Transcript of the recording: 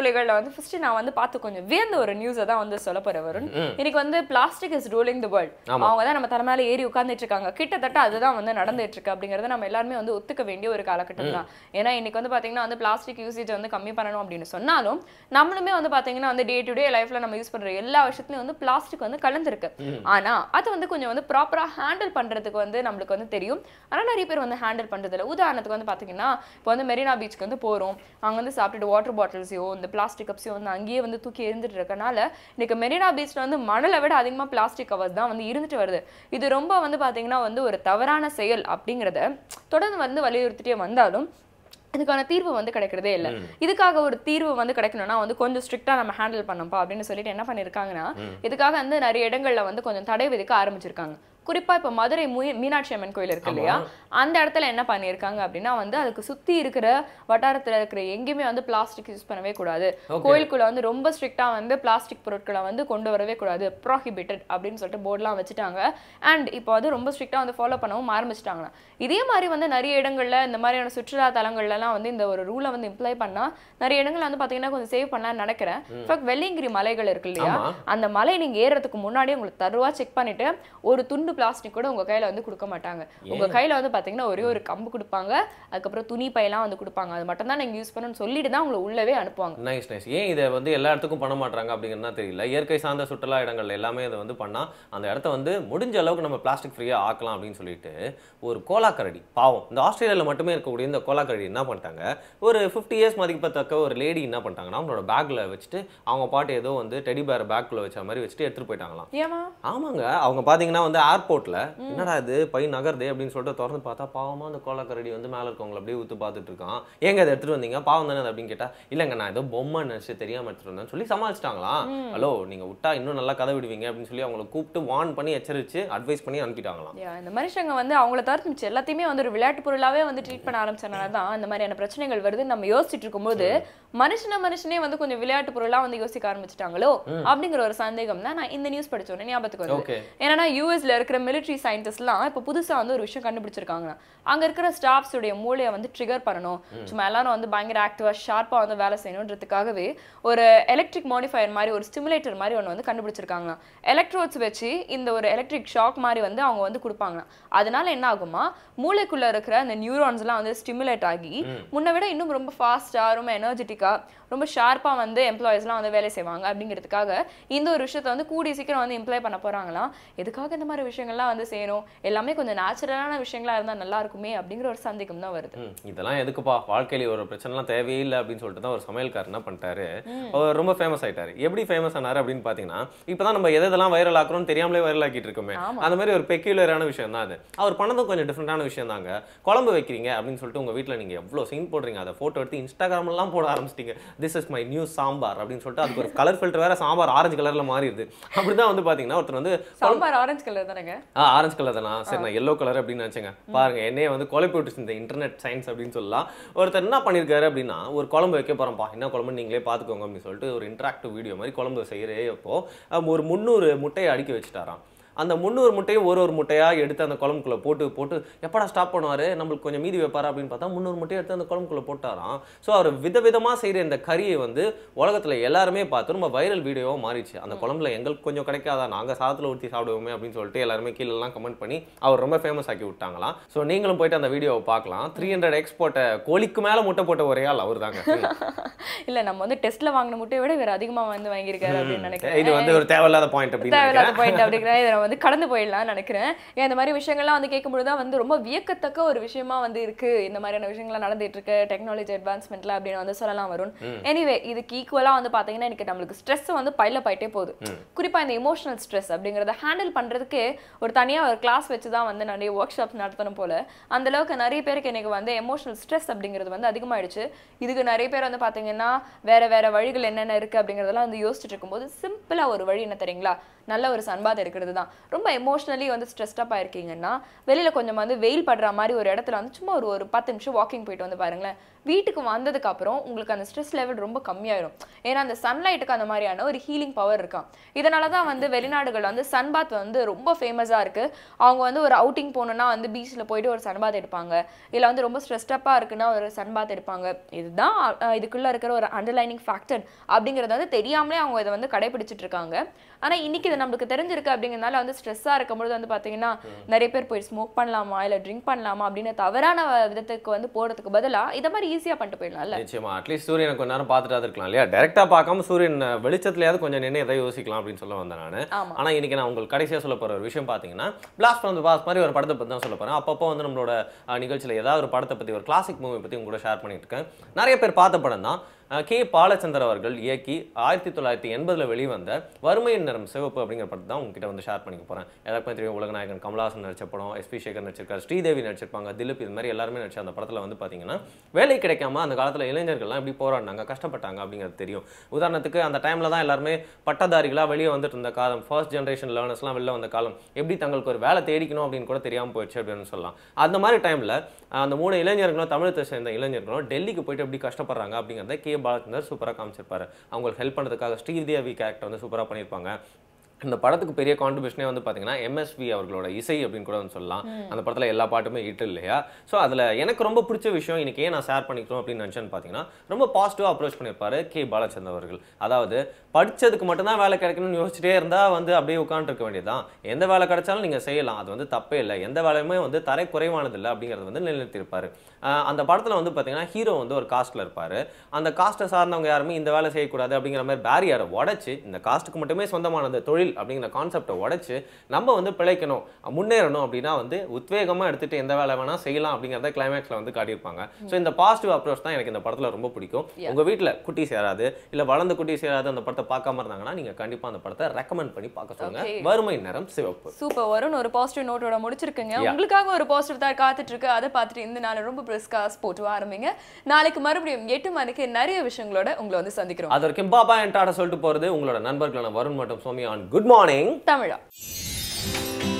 நீர்த்துளிகள்ல வந்து ஃபர்ஸ்ட் நான் வந்து பார்த்து கொஞ்சம் வியந்த ஒரு நியூஸை தான் வந்து சொல்ல போறேன் வருண் இன்னைக்கு வந்து plastic is ruling the world அவங்க தான் நம்ம தலை மேல ஏறி உட்கார்ந்துட்டு இருக்காங்க கிட்டத்தட்ட அதுதான் வந்து நடந்துட்டு இருக்கு அப்படிங்கறத நம்ம எல்லாருமே வந்து ஒத்துக்க வேண்டிய ஒரு காலகட்டம் தான் ஏன்னா இன்னைக்கு வந்து பாத்தீங்கன்னா வந்து பிளாஸ்டிக் யூசேஜ் வந்து கம்மி பண்ணணும் அப்படின்னு சொன்னாலும் நம்மளுமே வந்து பாத்தீங்கன்னா வந்து டே டு டே லைஃப்ல நம்ம யூஸ் பண்ற எல்லா விஷயத்துலயும் வந்து பிளாஸ்டிக் வந்து கலந்துருக்கு ஆனா அது வந்து கொஞ்சம் வந்து ப்ராப்பரா ஹேண்டில் பண்றதுக்கு வந்து நம்மளுக்கு வந்து தெரியும் ஆனா நிறைய பேர் வந்து ஹேண்டில் பண்றது இல்ல உதாரணத்துக்கு வந்து பாத்தீங்கன்னா இப்போ வந்து மெரினா பீச்சுக்கு வந்து போறோம் அங்க வந்து சாப்பிட்டுட்டு வாட்டர் பாட்டில்ஸையோ இந்த பிளாஸ்டிக் கப்ஸையோ வந்து அங்கேயே வந்து தூக்கி எரிஞ்சிட்டு இருக்கனால இன்னைக்கு மெரினா பீச்ல வந்து மணலை விட அதிகமா பிளாஸ்டிக் கவர்ஸ் தான் வந்து இருந்துட்டு வருது இது ரொம்ப வந்து பாத்தீங்கன்னா வந்து ஒரு தவறான செயல் அப்படிங்கறத தொடர்ந்து வந்து வலியுறுத்திட்டே வந்தாலும் இதுக்கான தீர்வு வந்து கிடைக்கிறதே இல்லை இதுக்காக ஒரு தீர்வு வந்து கிடைக்கணும்னா வந்து கொஞ்சம் ஸ்ட்ரிக்டா நம்ம ஹேண்டில் பண்ணப்பா அப்படின்னு சொல்லிட்டு என்ன பண்ணிருக்காங்கன்னா இதுக்காக வந்து நிறைய இடங்கள்ல வந்து கொஞ்சம் தடை விதிக்க ஆரம்பிச்சிருக்காங்க குறிப்பா இப்ப மதுரை முய- மீனாட்சி அம்மன் கோயில் இருக்கு இல்லையா அந்த இடத்துல என்ன பண்ணியிருக்காங்க அப்படின்னா வந்து அதுக்கு சுத்தி இருக்கிற வட்டாரத்துல இருக்கிற எங்கேயுமே வந்து பிளாஸ்டிக் யூஸ் பண்ணவே கூடாது கோயிலுக்குள்ள வந்து ரொம்ப ஸ்ட்ரிக்டா வந்து பிளாஸ்டிக் பொருட்களை வந்து கொண்டு வரவே கூடாது ப்ராஹிபிட்டட் அப்படின்னு சொல்லிட்டு போர்ட்லாம் வச்சுட்டாங்க அண்ட் இப்போ வந்து ரொம்ப ஸ்ட்ரிக்டா வந்து ஃபாலோ பண்ணவும் ஆரம்பிச்சிட்டாங்க இதே மாதிரி வந்து நிறைய இடங்கள்ல இந்த மாதிரியான சுற்றுலா தலங்கள்லாம் வந்து இந்த ஒரு ரூலை வந்து இம்ப்ளை பண்ணா நிறைய இடங்கள்ல வந்து பாத்தீங்கன்னா கொஞ்சம் சேவ் பண்ணலாம்னு நினைக்கிறேன் இன்ஃபேக்ட் வெள்ளியங்கிரி மலைகள் இருக்கு இல்லையா ஆமா. அந்த மலை நீங்க ஏறுறதுக்கு முன்னாடியே உங்களுக்கு தருவா செக் பண்ணிட்டு ஒரு துண்டு பிளாஸ்டிக் கூட உங்க கையில வந்து கொடுக்க மாட்டாங்க உங்க கையில வந்து பாத்தீங்கன்னா ஒரே ஒரு கம்பு கொடுப்பாங்க அதுக்கப்புறம் துணி பையெல்லாம் வந்து கொடுப்பாங்க அது மட்டும் தான் நீங்க யூஸ் பண்ணணும்னு சொல்லிட்டு தான் உங்களை உள்ளவே அனுப்புவாங்க நைஸ் நைஸ் ஏன் இதை வந்து எல்லா இடத்துக்கும் பண்ண மாட்டாங்க அப்படிங்கிறதா தெரியல இயற்கை சார்ந்த சுற்றுலா இடங்கள் எல்லாமே இதை வந்து பண்ணா அந்த இடத்த வந்து முடிஞ்ச அளவுக்கு நம்ம பிளாஸ்டிக் ஃப்ரீயா ஆக்கலாம் அப்படின்னு சொல்லிட்டு ஒரு கோலாக்கரடி பாவம் இந்த ஆஸ்திரேலியால மட்டுமே இருக்கக்கூடிய இந்த கோலாக்கரடி என்ன பண்ணிட்டாங்க ஒரு ஃபிஃப்டி இயர்ஸ் மதிப்பத்தக்க ஒரு லேடி என்ன பண்ணிட்டாங்கன்னா அவங்களோட பேக்ல வச்சுட்டு அவங்க பாட்டு ஏதோ வந்து டெடி பேர் பேக்குள்ள வச்ச மாதிரி வச்சுட்டு எடுத்துட்டு போயிட்டாங்களாம் ஏமா ஆமாங்க அவங்க பாத்தீங்கன்னா வந்து ஏர்போர்ட்ல என்னடா இது பை நகருதே அப்படின்னு சொல்லிட்டு திறந்து பார்த்தா பாவமா அந்த கோலக்கரடி வந்து மேல இருக்கவங்களை அப்படியே ஊத்து பார்த்துட்டு இருக்கான் ஏங்க அதை எடுத்துட்டு வந்தீங்க பாவம் தானே அது அப்படின்னு கேட்டா இல்லைங்க நான் ஏதோ பொம்மை நினைச்சு தெரியாம எடுத்துட்டு வந்தேன்னு சொல்லி சமாளிச்சிட்டாங்களாம் ஹலோ நீங்க விட்டா இன்னும் நல்லா கதை விடுவீங்க அப்படின்னு சொல்லி அவங்கள கூப்பிட்டு வார்ன் பண்ணி எச்சரிச்சு அட்வைஸ் பண்ணி அனுப்பிட்டாங்களாம் Yeah, இந்த மனுஷங்க வந்து அவங்கள தவிர்த்து மிச்சம் எல்லாத்தையுமே வந்து ஒரு விளையாட்டு பொருளாவே வந்து ட்ரீட் பண்ண ஆரம்பிச்சனால தான் இந்த மாதிரியான பிரச்சனைகள் வருதுன்னு நம்ம யோசிச்சுட்டு இருக்கும்போது மனுஷன மனுஷனே வந்து கொஞ்சம் விளையாட்டு பொருளா வந்து யோசிக்க ஆரம்பிச்சிட்டாங்களோ அப்படிங்கிற ஒரு சந்தேகம் தான் நான் இந்த நியூஸ் படிச்ச உடனே ஞாபகத்துக்கு வந்து ஓகே ஏன்னா யூஎஸ்ல இருக்கிற மிலிட்ரி சயின்டிஸ்ட்லாம் இப்போ புதுசா வந்து ஒரு விஷயம் கண்டுபிடிச்சிருக்காங்க அங்க இருக்கிற ஸ்டாஃப்ஸ் உடைய மூளையை வந்து ட்ரிகர் பண்ணணும் சும்மா எல்லாரும் வந்து பயங்கர ஆக்டிவா ஷார்ப்பா வந்து வேலை செய்யணுன்றதுக்காகவே ஒரு எலக்ட்ரிக் மாடிஃபயர் மாதிரி ஒரு ஸ்டிமுலேட்டர் மாதிரி ஒன்று வந்து கண்டுபிடிச்சிருக்காங்க எலக்ட்ரோட்ஸ் வச்சு இந்த ஒரு எலக்ட்ரிக் ஷாக் மாதிரி வந்து அவங்க வந்து கொடுப்பாங்க அதனால என்ன ஆகுமா மூளைக்குள்ள இருக்கிற அந்த நியூரான்ஸ்லாம் வந்து ஸ்டிமுலேட் ஆகி முன்ன விட இன்னும் ரொம்ப ஃபாஸ்டா ரொம்ப எனர்ஜெட்டிக்கா ரொம்ப ஷார்ப்பா வந்து எம்ப்ளாயிஸ்லாம் வந்து வேலை செய்வாங்க அப்படிங்கிறதுக்காக இந்த ஒரு விஷயத்தை வந்து கூடிய சீக்கிரம் வந்து இம்ப்ளை பண்ண போறாங்களாம் எதுக்காக இந்த மாதிரி விஷயங்கள்லாம் வந்து செய்யணும் எல்லாமே கொஞ்சம் நேச்சுரலான விஷயங்களா இருந்தா நல்லா இருக்குமே அப்படிங்கிற ஒரு சந்தேகம் தான் வருது ம், இதெல்லாம் எதுக்குப்பா வாழ்க்கையில ஒரு பிரச்சனைலாம் தேவையில்லை அப்படின்னு சொல்லிட்டு தான் ஒரு சமையல்காரர் என்ன பண்ணிட்டாரு அவர் ரொம்ப ஃபேமஸ் ஆயிட்டாரு எப்படி ஃபேமஸ் ஆனாரு அப்படின்னு பாத்தீங்கன்னா இப்பதான் நம்ம எதை எதெல்லாம் வைரல் ஆக்குறோம்னு தெரியாமலே வைரல் ஆக்கிட்டு இருக்கோமே ஆமா. அந்த மாதிரி ஒரு பெக்யூலரான விஷயம் தான் அது அவர் பண்ணதும் கொஞ்சம் டிஃப்ரெண்டான விஷயம் தாங்க குழம்பு வைக்கிறீங்க அப்படின்னு சொல்லிட்டு உங்க வீட்ல நீங்க எவ்வளவு சீன் போடுறீங்க அதை போட்டோ எடுத்து இன்ஸ்டாகிராம்ல எல்லாம் போட ஆரம்பிச்சிட்டீங்க this is my new sambar அப்படின்னு சொல்லிட்டு அதுக்கு ஒரு கலர் ஃபில்டர் வேற சாம்பார் ஆரஞ்சு கலர்ல மாறிடுது அப்படிதான் வந்து பாத்தீங்கன்னா ஒருத்தர் வந்து சாம்பார் ஆரஞ்சு கலர் தானேங்க ஆ ஆரஞ்சு கலர் தானா சரி நான் எல்லோ கலர் அப்படின்னு நினச்சேங்க பாருங்க என்னைய வந்து குழப்பி விட்டுச்சு இந்த இன்டர்நெட் சயின்ஸ் அப்படின்னு சொல்லலாம் ஒருத்தர் என்ன பண்ணியிருக்காரு அப்படின்னா ஒரு குழம்பு வைக்க போகிறோம்ப்பா என்ன குழம்பு நீங்களே பார்த்துக்கோங்க அப்படின்னு சொல்லிட்டு ஒரு இன்ட்ராக்டிவ் வீடியோ மாதிரி குழம்பு செய்கிறே அப்போ அஹ், ஒரு முந்நூறு முட்டையை அடுக்கி வச்சுட்டாராம் அந்த முந்நூறு முட்டையும் ஒரு ஒரு முட்டையா எடுத்து அந்த குழம்புக்குள்ள போட்டு போட்டு எப்படா ஸ்டாப் பண்ணுவாரு நம்மளுக்கு கொஞ்சம் மீதி வைப்பாரா அப்படின்னு பார்த்தா முந்நூறு முட்டையை எடுத்து அந்த குழம்புக்குள்ள போட்டாராம் ஸோ அவர் விதவிதமா செய்யற இந்த கறியை வந்து உலகத்துல எல்லாருமே பார்த்து ரொம்ப வைரல் வீடியோவா மாறிடுச்சு அந்த குழம்புல எங்களுக்கு கொஞ்சம் கிடைக்காதா நாங்க சாதத்துல ஊற்றி சாப்பிடுவோமே அப்படின்னு சொல்லிட்டு எல்லாருமே கீழே எல்லாம் கமெண்ட் பண்ணி அவர் ரொம்ப ஃபேமஸ் ஆக்கி விட்டாங்களாம் ஸோ நீங்களும் போயிட்டு அந்த வீடியோவை பார்க்கலாம் த்ரீ ஹண்ட்ரட் எக்ஸ் போட்ட கோழிக்கு மேல முட்டை போட்ட ஒரே ஆள் அவர் தாங்க இல்ல நம்ம வந்து டெஸ்ட்ல வாங்கின முட்டையை விட வேற அதிகமா வந்து வாங்கியிருக்காரு அப்படின்னு நினைக்கிறேன் இது வந்து ஒரு தேவையில்லாத பாயிண்ட் அப்படின்னு தேவையில்லாத நினைக்கிறேன். பாயிண்ட் அப்படிங்கிற இதை நம்ம வந்து கடந்து போயிடலாம்னு நினைக்கிறேன் ஏன் இந்த மாதிரி விஷயங்கள்லாம் வந்து கேட்கும்போது தான் வந்து ரொம்ப வியக்கத்தக்க ஒரு விஷயமா வந்து இருக்கு இந்த மாதிரியான விஷயங்கள்லாம் நடந்துட்டு இருக்கு டெக்னாலஜி அட்வான்ஸ்மெண்ட்ல அப்படின்னு வந்து சொல்லலாம் வரும் எனிவே இதுக்கு ஈக்குவலா வந்து பாத்தீங்கன்னா எனக்கு நம்மளுக்கு ஸ்ட்ரெஸ் வந்து பைல போயிட்டே போகுது குறிப்பா இந்த இமோஷனல் ஸ்ட்ரெஸ் அப்படிங்கறத ஹேண்டில் பண்றதுக்கு ஒரு தனியா ஒரு கிளாஸ் வச்சு தான் வந்து நிறைய ஒர்க் ஷாப்ஸ் நடத்தணும் போல அந்த அளவுக்கு நிறைய பேருக்கு எனக்கு வந்து எமோஷனல் ஸ்ட்ரெஸ் அப்படிங்கிறது வந்து அதிகமாயிடுச்சு இதுக்கு நிறைய பேர் வந்து பாத்தீங்கன்னா வேற வேற வழிகள் என்னென்ன இருக்கு அப்படிங்கறதெல்லாம் வந்து யோசிச்சுட்டு இருக்கும்போது சிம்பிளா ஒரு வழி என்ன தெரியுங்களா நல்ல ஒரு சன்பாத் எடுக்கிறது தான் ரொம்ப எமோஷனலி வந்து ஸ்ட்ரெஸ்டப் ஆயிருக்கீங்கன்னா வெளியில கொஞ்சம் வந்து வெயில் படுற மாதிரி ஒரு இடத்துல வந்து சும்மா ஒரு ஒரு பத்து நிமிஷம் வாக்கிங் போயிட்டு வந்து பாருங்களேன் வீட்டுக்கு வந்ததுக்கு அப்புறம் உங்களுக்கு அந்த ஸ்ட்ரெஸ் லெவல் ரொம்ப கம்மியாயிரும் ஏன்னா அந்த சன்லைட்டுக்கு அந்த மாதிரியான ஒரு ஹீலிங் பவர் இருக்காம் இதனால தான் வந்து வெளிநாடுகள் வந்து சன்பாத் வந்து ரொம்ப ஃபேமஸாக இருக்கு அவங்க வந்து ஒரு அவுட்டிங் போகணுன்னா வந்து பீச்சில் போயிட்டு ஒரு சன்பாத் எடுப்பாங்க இல்லை வந்து ரொம்ப ஸ்ட்ரெஸ்டப்பாக இருக்குன்னா ஒரு சன்பாத் எடுப்பாங்க இதுதான் அஹ், இதுக்குள்ள இருக்கிற ஒரு அண்டர்லைனிங் ஃபேக்டர் அப்படிங்கிறது வந்து தெரியாமலே அவங்க இதை வந்து கடைபிடிச்சிட்டு இருக்காங்க ஆனா இன்னைக்கு இது நம்மளுக்கு தெரிஞ்சிருக்கு அப்படிங்கிறதுனால வந்து ஸ்ட்ரெஸ்ஸாக இருக்கும்பொழுது வந்து பார்த்தீங்கன்னா நிறைய பேர் போய் ஸ்மோக் பண்ணலாமா இல்லை ட்ரிங்க் பண்ணலாமா அப்படின்னு தவறான விதத்துக்கு வந்து போறதுக்கு பதிலா இதை மாதிரி ஈஸியாக பண்ணிட்டு போயிடலாம்ல நிச்சயமா அட்லீஸ்ட் சூரியனை கொஞ்ச நேரம் பார்த்துட்டு இருக்கலாம் இல்லையா டேரக்டா பார்க்காம சூரியன் வெளிச்சத்துலயாவது கொஞ்சம் நின்று எதை யோசிக்கலாம் அப்படின்னு சொல்ல வந்தேன் நான் ஆமா ஆனா இன்னைக்கு நான் உங்களுக்கு கடைசியா சொல்ல போற ஒரு விஷயம் பாத்தீங்கன்னா பிளாஸ்ட் ஃப்ரம் பாஸ் மாதிரி ஒரு படத்தை பத்தி தான் சொல்ல போறேன் அப்பப்போ வந்து நம்மளோட அஹ், நிகழ்ச்சியில ஏதாவது ஒரு படத்தை பத்தி ஒரு கிளாசிக் மூவி பத்தி உங்க கூட ஷேர் பண்ணிட்டு இருக்கேன் நிறைய பேர் பார்த்த படம் தான் அஹ், கே பாலச்சந்தர் அவர்கள் இயக்கி ஆயிரத்தி தொள்ளாயிரத்தி எண்பதுல வெளிவந்த வறுமையின் நிறம் சிவப்பு அப்படிங்கிற படத்தை தான் உங்ககிட்ட வந்து ஷேர் பண்ணிக்க போறேன் எல்லாருக்குமே தெரியும் உலகநாயகன் கமலஹாசன் நடிச்ச படம் எஸ்பி சேகர் நடிச்சிருக்காரு ஸ்ரீதேவி நடிச்சிருப்பாங்க திலீப் இது மாதிரி எல்லாருமே நடிச்ச அந்த படத்துல வந்து பாத்தீங்கன்னா வேலை கிடைக்காம அந்த காலத்துல இளைஞர்கள்லாம் எப்படி போராடினாங்க கஷ்டப்பட்டாங்க அப்படிங்கிறது தெரியும் உதாரணத்துக்கு அந்த டைம்ல தான் எல்லாருமே பட்டதாரிகளா வெளியே வந்துட்டு இருந்த காலம் ஃபர்ஸ்ட் ஜென்ரேஷன் லேர்னர்ஸ்லாம் வெளில வந்த காலம் எப்படி தங்களுக்கு ஒரு வேலை தேடிக்கணும் அப்படின்னு கூட தெரியாம போயிடுச்சு அப்படின்னு சொல்லலாம் அந்த மாதிரி டைம்ல அந்த மூணு இளைஞர்களும் தமிழத்தை சேர்ந்த இளைஞர்களும் டெல்லிக்கு போயிட்டு எப்படி கஷ்டப்படுறாங்க அப்படிங்கிறத கே பாலச்சந்தர் சூப்பரா காமிச்சிருப்பாரு அவங்களுக்கு ஹெல்ப் பண்றதுக்காக ஸ்ரீதேவி கேரக்டர் வந்து சூப்பரா பண்ணியிருப்பாங்க இந்த படத்துக்கு பெரிய கான்ட்ரிபியூஷனே வந்து பார்த்தீங்கன்னா எம்எஸ்வி அவர்களோட இசை அப்படின்னு கூட வந்து சொல்லலாம் அந்த படத்தில் எல்லா பாட்டுமே ஹிட் இல்லையா ஸோ அதில் எனக்கு ரொம்ப பிடிச்ச விஷயம் இன்னைக்கு ஏன் நான் ஷேர் பண்ணிக்கிறோம் அப்படின்னு நினச்சேன்னு பார்த்தீங்கன்னா ரொம்ப பாசிட்டிவாக அப்ரோச் பண்ணியிருப்பாரு கே பாலச்சந்தர் அவர்கள் அதாவது படிச்சதுக்கு மட்டும்தான் வேலை கிடைக்கணும்னு யோசிச்சுட்டே இருந்தால் வந்து அப்படியே உட்காந்துருக்க வேண்டியதுதான் எந்த வேலை கிடைச்சாலும் நீங்கள் செய்யலாம் அது வந்து தப்பே இல்லை எந்த வேலையுமே வந்து தரை குறைவானது இல்லை அப்படிங்கிறது வந்து நிலைநிறுத்தியிருப்பாரு ஆஹ் அந்த படத்தில் வந்து பார்த்தீங்கன்னா ஹீரோ வந்து ஒரு காஸ்ட்டில் இருப்பார் அந்த காஸ்ட்டை சார்ந்தவங்க யாருமே இந்த வேலை செய்யக்கூடாது அப்படிங்கிற மாதிரி பேரியரை உடைச்சு இந்த காஸ்ட்டுக்கு மட்டுமே சொந்தமானது தொழில் அப்படிங்கிற கான்செப்டை உடைச்சு நம்ம வந்து பிழைக்கணும் முன்னேறணும் அப்படின்னா வந்து உத்வேகமாக எடுத்துட்டு எந்த வேலை வேணால் செய்யலாம் அப்படிங்கிறத கிளைமேக்ஸில் வந்து காட்டியிருப்பாங்க ஸோ இந்த பாசிட்டிவ் அப்ரோச் தான் எனக்கு இந்த படத்தில் ரொம்ப பிடிக்கும் உங்கள் வீட்டில் குட்டி சேராது இல்லை வளர்ந்த குட்டி சேராது அந்த படத்தை பார்க்காம இருந்தாங்கன்னா நீங்கள் கண்டிப்பாக அந்த படத்தை ரெக்கமெண்ட் பண்ணி பார்க்க சொல்லுங்க Okay. வறுமை நிறம் சிவப்பு சூப்பர் வருண் ஒரு பாசிட்டிவ் நோட்டோட முடிச்சிருக்கீங்க Yeah. உங்களுக்காக ஒரு பாசிட்டிவ் தான் காத்துட்டு இருக்கு அதை பார்த்துட்டு இந்த நாள் ரொம்ப பிரிஸ்கா ஸ்போர்ட் ஆரம்பிங்க நாளைக்கு மறுபடியும் எட்டு மணிக்கு நிறைய விஷயங்களோட உங்களை வந்து சந்திக்கிறோம் அது வரைக்கும் பாபா என் டாடா சொல்லிட்டு போகிறது உங்களோட நண்பர்களான வருண் மற்றும் சோமி ஆன் குட் மார்னிங் தமிழா